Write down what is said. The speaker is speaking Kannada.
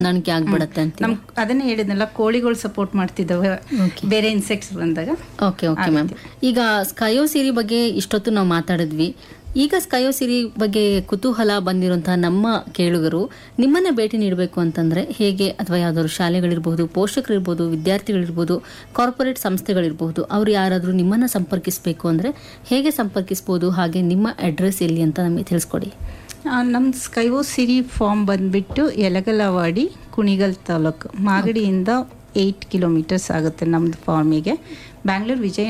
ಹೊಂದಾಣಿಕೆ ಆಗ್ಬಿಡತ್ತೆ ಅಂತ ನಮ್ ಅದನ್ನೇ ಹೇಳಿದ್ನಲ್ಲ ಕೋಳಿಗಳು ಸಪೋರ್ಟ್ ಮಾಡ್ತಿದ್ದಾವೆ ಬೇರೆ ಇನ್ಸೆಕ್ಟ್ಸ್ ಬಂದಾಗ ಓಕೆ ಓಕೆ ಮ್ಯಾಮ್ ಈಗ ಸ್ಕಯೋ ಸಿರಿ ಬಗ್ಗೆ ಇಷ್ಟೊತ್ತು ನಾವು ಮಾತಾಡಿದ್ವಿ ಈಗ ಸ್ಕಯೋ ಸಿರಿ ಬಗ್ಗೆ ಕುತೂಹಲ ಬಂದಿರುವಂತಹ ನಮ್ಮ ಕೇಳುಗರು ನಿಮ್ಮನ್ನ ಭೇಟಿ ನೀಡಬೇಕು ಅಂತಂದ್ರೆ ಹೇಗೆ ಅಥವಾ ಯಾವ್ದಾದ್ರು ಶಾಲೆಗಳಿರ್ಬೋದು ಪೋಷಕರಿರ್ಬೋದು ವಿದ್ಯಾರ್ಥಿಗಳಿರ್ಬೋದು ಕಾರ್ಪೊರೇಟ್ ಸಂಸ್ಥೆಗಳಿರ್ಬೋದು ಅವ್ರು ಯಾರಾದರೂ ನಿಮ್ಮನ್ನ ಸಂಪರ್ಕಿಸಬೇಕು ಅಂದ್ರೆ ಹೇಗೆ ಸಂಪರ್ಕಿಸ್ಬೋದು ಹಾಗೆ ನಿಮ್ಮ ಅಡ್ರೆಸ್ ಎಲ್ಲಿ ಅಂತ ನಮಗೆ ತಿಳಿಸ್ಕೊಡಿ ನಮ್ಮ ಸ್ಕೈವೋ ಸಿರಿ ಫಾರ್ಮ್ ಬಂದ್ಬಿಟ್ಟು ಯಲಗಲವಾಡಿ ಕುಣಿಗಲ್ ತಾಲೂಕು ಮಾಗಡಿಯಿಂದ ಏಯ್ಟ್ ಕಿಲೋಮೀಟರ್ಸ್ ಆಗುತ್ತೆ ನಮ್ಮದು ಫಾರ್ಮಿಗೆ ಬ್ಯಾಂಗ್ಳೂರು ವಿಜಯ